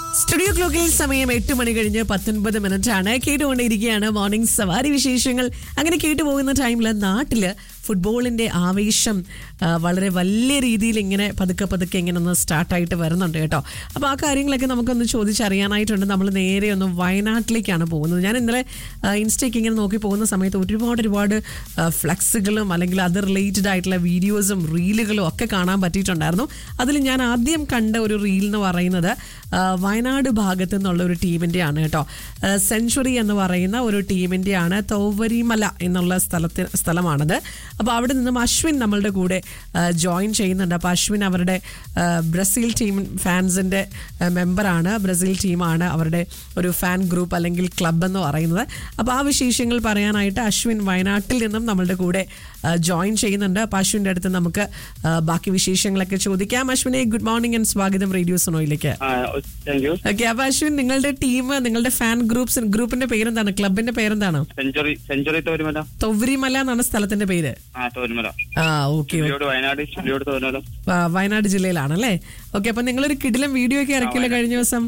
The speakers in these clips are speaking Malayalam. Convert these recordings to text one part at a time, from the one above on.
സ്റ്റുഡിയോ ക്ലോക്കിൽ സമയം എട്ട് മണി കഴിഞ്ഞ് പത്തൊൻപത് മിനിറ്റ് ആണ് കേട്ടുകൊണ്ടിരിക്കുകയാണ് മോർണിംഗ് സവാരി വിശേഷങ്ങൾ അങ്ങനെ കേട്ടു പോകുന്ന ടൈമിൽ നാട്ടില് ഫുട്ബോളിന്റെ ആവേശം ആ, വളരെ വലിയ രീതിയിൽ ഇങ്ങനെ പതുക്കെ പതുക്കെ ഇങ്ങനെ ഒന്ന് സ്റ്റാർട്ടായിട്ട് വരുന്നുണ്ട് കേട്ടോ അപ്പോൾ ആ കാര്യങ്ങളൊക്കെ നമുക്കൊന്ന് ചോദിച്ചറിയാനായിട്ടുണ്ട് നമ്മൾ നേരെ ഒന്ന് വയനാട്ടിലേക്കാണ് പോകുന്നത് ഞാൻ ഇന്നലെ ആ, ഇൻസ്റ്റയ്ക്ക് ഇങ്ങനെ നോക്കി പോകുന്ന സമയത്ത് ഒരുപാട് ഒരുപാട് ആ, ഫ്ലക്സുകളും അല്ലെങ്കിൽ അത് റിലേറ്റഡ് ആയിട്ടുള്ള വീഡിയോസും റീലുകളും ഒക്കെ കാണാൻ പറ്റിയിട്ടുണ്ടായിരുന്നു അതിൽ ഞാൻ ആദ്യം കണ്ട ഒരു റീൽ എന്ന് പറയുന്നത് ആ, വയനാട് ഭാഗത്ത് നിന്നുള്ള ഒരു ടീമിൻ്റെ ആണ് കേട്ടോ സെഞ്ചുറി എന്ന് പറയുന്ന ഒരു ടീമിൻ്റെ ആണ് തോവരിമല എന്നുള്ള സ്ഥലത്ത് സ്ഥലമാണത് അപ്പോൾ അവിടെ നിന്നും അശ്വിൻ നമ്മളുടെ കൂടെ ജോയിൻ ചെയ്യുന്നുണ്ട് അപ്പോൾ അശ്വിൻ അവരുടെ ആ, ബ്രസീൽ ടീം ഫാൻസിൻ്റെ മെമ്പറാണ് ബ്രസീൽ ടീമാണ് അവരുടെ ഒരു ഫാൻ ഗ്രൂപ്പ് അല്ലെങ്കിൽ ക്ലബ് എന്ന് പറയുന്നത് അപ്പോൾ ആ വിശേഷങ്ങൾ പറയാനായിട്ട് അശ്വിൻ വയനാട്ടിൽ നിന്നും നമ്മളുടെ കൂടെ ജോയിൻ ചെയ്യുന്നുണ്ട് അപ്പോൾ അശ്വിൻ്റെ അടുത്ത് നമുക്ക് ആ, ബാക്കി വിശേഷങ്ങളൊക്കെ ചോദിക്കാം അശ്വിനെ ഗുഡ് മോർണിംഗ് ആൻഡ് സ്വാഗതം റേഡിയോ സോണോയിലേക്ക് താങ്ക് യു ഓക്കെ അപ്പൊ അശ്വിൻ നിങ്ങളുടെ ടീം നിങ്ങളുടെ ഫാൻ ഗ്രൂപ്പ്സ് ഗ്രൂപ്പിന്റെ പേരെന്താണ് ക്ലബിന്റെ പേരെന്താണ് സെഞ്ചുറി സെഞ്ചുറി തോരുമല തൊവരിമല എന്നാണ് സ്ഥലത്തിന്റെ പേര് ആ തോരുമല ആ ഓക്കെ ചുള്ളിയോട് വയനാട് ചുള്ളിയോട് തോരുമല വയനാട് ജില്ലയിലാണല്ലേ ഓക്കെ അപ്പൊ നിങ്ങളൊരു കിടിലം വീഡിയോ ഒക്കെ ഇറക്കിയല്ലോ കഴിഞ്ഞ ദിവസം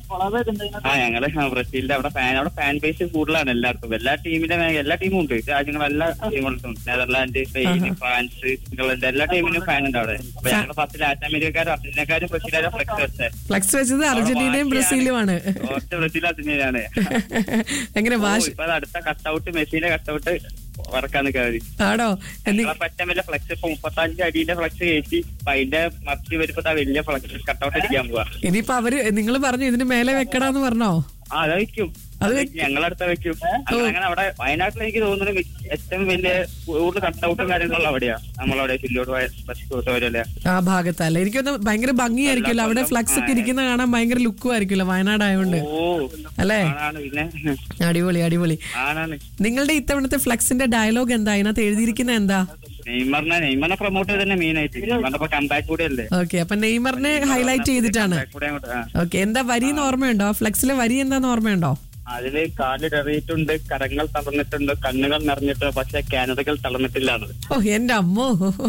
ആ ഞങ്ങള് ആ, ബ്രസീലിന്റെ അവിടെ ഫാൻ അവിടെ ഫാൻ ബേസ് കൂടുതലാണ് എല്ലാവർക്കും എല്ലാ ടീമിന്റെ എല്ലാ ടീമും ഉണ്ട് രാജ്യങ്ങളും എല്ലാ ടീമുകളും ഉണ്ട് നെതർലാൻഡ് സ്പെയിൻ ഫ്രാൻസ് ഇംഗ്ലണ്ട് എല്ലാ ടീമിനും ഫാൻ ഉണ്ട് അവിടെ അപ്പൊ ഞങ്ങള് പത്ത് ലാറ്റിൻ അമേരിക്കക്കാരും അർജന്റീനക്കാരും ബ്രസീലും ഫ്ലെക്സ് വെച്ചേ ഫ്ലക്സ് വെച്ചത് അർജന്റീനയും ബ്രസീലുമാണ് കുറച്ച് ബ്രസീൽ അർജന്റീനയാണ് എങ്ങനെ ഓ, വാശി ഇപ്പൊ അത് അടുത്ത കട്ടൗട്ട് മെസ്സിന്റെ കട്ടൗട്ട് വറക്കാൻ നിൽക്കാതി ആണോ എന്നി- പറ്റ വലിയ ഫ്ലക്സ് ഇപ്പൊ മുപ്പത്തഞ്ച് അടിയുടെ ഫ്ലക്സ് കയറ്റി അപ്പൊ അതിന്റെ മറിച്ച് വരുമ്പോ ദാ വലിയ ഫ്ലക്സ് കട്ടൗട്ട് അടിക്കാൻ പോവാ ഇനിയിപ്പോ അവര് നിങ്ങൾ പറഞ്ഞു ഇതിന് മേലെ വെക്കടാന്ന് പറഞ്ഞോ ആ അത് വെക്കും അത് ഞങ്ങളടുത്ത് വെക്കും അങ്ങനെ അങ്ങനെ അവിടെ വയനാട്ടിൽ എനിക്ക് തോന്നുന്നത് ഏറ്റവും വലിയ കൂടുതൽ കട്ടൗട്ടും കാര്യങ്ങളും അവിടെയാ നമ്മളവിടെ ചില്ലോട് വരല്ലേ ആ ഭാഗത്തല്ല എനിക്കൊന്ന് ഭയങ്കര ഭംഗിയായിരിക്കുമല്ലോ അവിടെ ഫ്ലക്സ് ഒക്കെ ഇരിക്കുന്ന കാണാൻ ഭയങ്കര ലുക്കും ആയിരിക്കുമല്ലോ വയനാട് ആയതുകൊണ്ട് ഓ അല്ലേ ആണാണ് പിന്നെ അടിപൊളി അടിപൊളി ആണാണ് നിങ്ങളുടെ ഇത്തവണത്തെ ഫ്ലക്സിന്റെ ഡയലോഗ് എന്താ അതിനകത്ത് എഴുതിയിരിക്കുന്ന എന്താ നെയ്മറിനെ നെയ്മറിനെ പ്രൊമോട്ട് ചെയ്ത് തന്നെ മെയിൻ ആയിട്ട് വന്നപ്പോ കമ്പാക്ക് കൂടെ അല്ലേ ഓക്കെ അപ്പൊ നെയ്മറിനെ ഹൈലൈറ്റ് ചെയ്തിട്ടാണ് Comeback കൂടെ അങ്ങോട്ട് ആ. ഓക്കെ എന്താ വരി എന്ന് ഓർമ്മയുണ്ടോ ഫ്ലെക്സിലെ വരി എന്താന്ന് ഓർമ്മയുണ്ടോ അതില് കാലിടറിയിട്ടുണ്ട് കരങ്ങൾ തളർന്നിട്ടുണ്ട് കണ്ണുകൾ നിറഞ്ഞിട്ട് പക്ഷെ കാനഡകൾ തളർന്നിട്ടില്ലാണ് ഓ എന്റെ അമ്മോ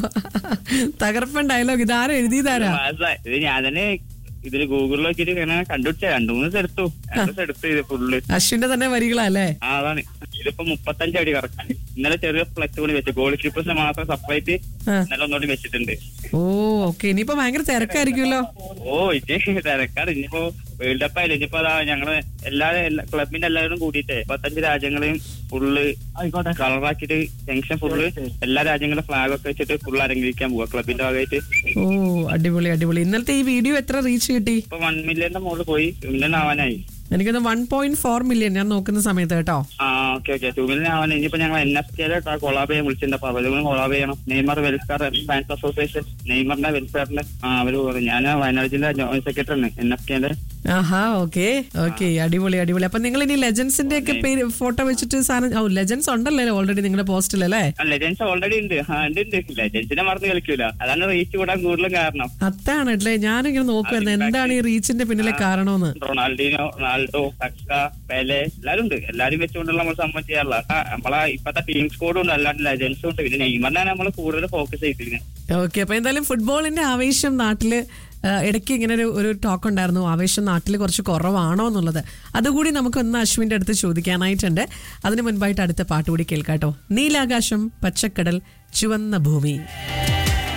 തകർപ്പൻ ഡയലോഗ് ഇതാരും എഴുതിയതാരാ മാസായി. ഇത് ഞാൻ തന്നെ ഇതില് ഗൂഗിളിൽ നോക്കിയിട്ട് ഇങ്ങനെ കണ്ടുപിടിച്ച രണ്ടു മൂന്ന് ദിവസം എടുത്തു രണ്ടു ദിവസം എടുത്തു ഇത് ഫുള്ള് അശ്വിന്റെ തന്നെ വരികളാ അല്ലേ ആ അതാണ് ഇതിപ്പോ മുപ്പത്തഞ്ച് അടി കറക്റ്റ് ഇന്നലെ ചെറിയ ഫ്ലക്സ് കൂടി വെച്ചു ഗോൾ കീപ്പേഴ്സിനെ മാത്രം സെപ്പറേറ്റ് ആ. ഇന്നലെ ഒന്നുകൂടി വെച്ചിട്ടുണ്ട് ഓ ഓക്കെ ഇനിയിപ്പോ ഭയങ്കര തിരക്കായിരിക്കുമല്ലോ ഓ ഇത് തിരക്കാണ് ഇനിയിപ്പോ വേൾഡ് കപ്പ് ആയില്ലേ ഇനിയിപ്പോ അതാ ഞങ്ങള് എല്ലാ എല്ലാ- ക്ലബിന്റെ എല്ലാവരും കൂടിയിട്ട് മുപ്പത്തഞ്ച് രാജ്യങ്ങളെയും ഫുള്ള് കളറാക്കിയിട്ട് ജംഗ്ഷൻ ഫുള്ള് എല്ലാ രാജ്യങ്ങളുടെ ഫ്ലാഗ് ഒക്കെ വെച്ചിട്ട് ഫുൾ അരങ്ങിരിക്കാൻ പോവാ ക്ലബിന്റെ ഭാഗമായിട്ട് ഓ അടിപൊളി അടിപൊളി ഇന്നലത്തെ ഈ വീഡിയോ എത്ര റീച്ച് കിട്ടി ഇപ്പൊ വൺ മില്യന്റെ മുകളിൽ പോയി മില്യൺ ആവാനായി എനിക്കൊന്ന് വൺ പോയിന്റ് ഫോർ മില്യൺ ഞാൻ നോക്കുന്ന സമയത്ത് കേട്ടോ ആ ഓക്കെ ഓക്കെ ടു മില്യൺ ആവാൻ ഇനിയിപ്പോ ഞങ്ങൾ എൻ എഫ് കെയിലെ കൊളാബ് ചെയ്യാൻ വിളിച്ചിട്ടുണ്ട് അപ്പൊ അവരും കൊളാബ് ചെയ്യണം നെയ്മർ വെൽഫെയർ ഫാൻസ് അസോസിയേഷൻ നെയ്മറിന്റെ വെൽഫെയറിന്റെ ആ അവര് പറഞ്ഞു ഞാൻ വയനാട് ജില്ലാ ജോയിന്റ് സെക്രട്ടറി ആണ് എൻ എഫ് കെന്റെ ആഹാ ഓക്കെ ഓക്കെ അടിപൊളി അടിപൊളി അപ്പൊ നിങ്ങൾ ഇനി ലെജൻസിന്റെ ഒക്കെ പേര് ഫോട്ടോ വെച്ചിട്ട് സാധനം ഓ ലെജൻസ് ഉണ്ടല്ലേ ഓൾറെഡി നിങ്ങളുടെ പോസ്റ്റിൽ അല്ലേ ലെജൻസ് ഓൾറെഡി ഉണ്ട് ആ ഉണ്ട് ഉണ്ട് ലെജൻസിനെ മറന്ന് കളിക്കൂല അതാണ് റീച്ച് കൂടാൻ കൂടുതലും കാരണം അതാണല്ലേ ഞാനിങ്ങനെ നോക്കുമായിരുന്നു എന്താണ് ഈ റീച്ചിന്റെ പിന്നിലെ കാരണമെന്ന് റൊണാൾഡിനോ റൊണാൾഡോ സക്ക പെലെ എല്ലാരും ഉണ്ട് എല്ലാരും വെച്ചുകൊണ്ടുള്ള നമ്മൾ സംഭവം ചെയ്യാറില്ല ആ, നമ്മളെ ഇപ്പത്തെ ടീം സ്കോഡും ഉണ്ട് അല്ലാണ്ട് ലെജൻസും ഉണ്ട് പിന്നെ നെയ്മറിനാണ് നമ്മൾ കൂടുതൽ ഫോക്കസ് ചെയ്തിരിക്കുന്നത് ഓക്കെ അപ്പൊ എന്തായാലും ഫുട്ബോളിന്റെ ആവേശം നാട്ടില് ആ, ഇടയ്ക്ക് ഇങ്ങനെ ഒരു ഒരു ടോക്ക് ഉണ്ടായിരുന്നു ആവേശം നാട്ടിൽ കുറച്ച് കുറവാണോ എന്നുള്ളത് അതുകൂടി നമുക്കൊന്ന് അശ്വിന്റെ അടുത്ത് ചോദിക്കാനായിട്ടുണ്ട് അതിന് മുൻപായിട്ട് അടുത്ത പാട്ട് കൂടി കേൾക്കാട്ടോ നീലാകാശം പച്ചക്കടൽ ചുവന്ന ഭൂമി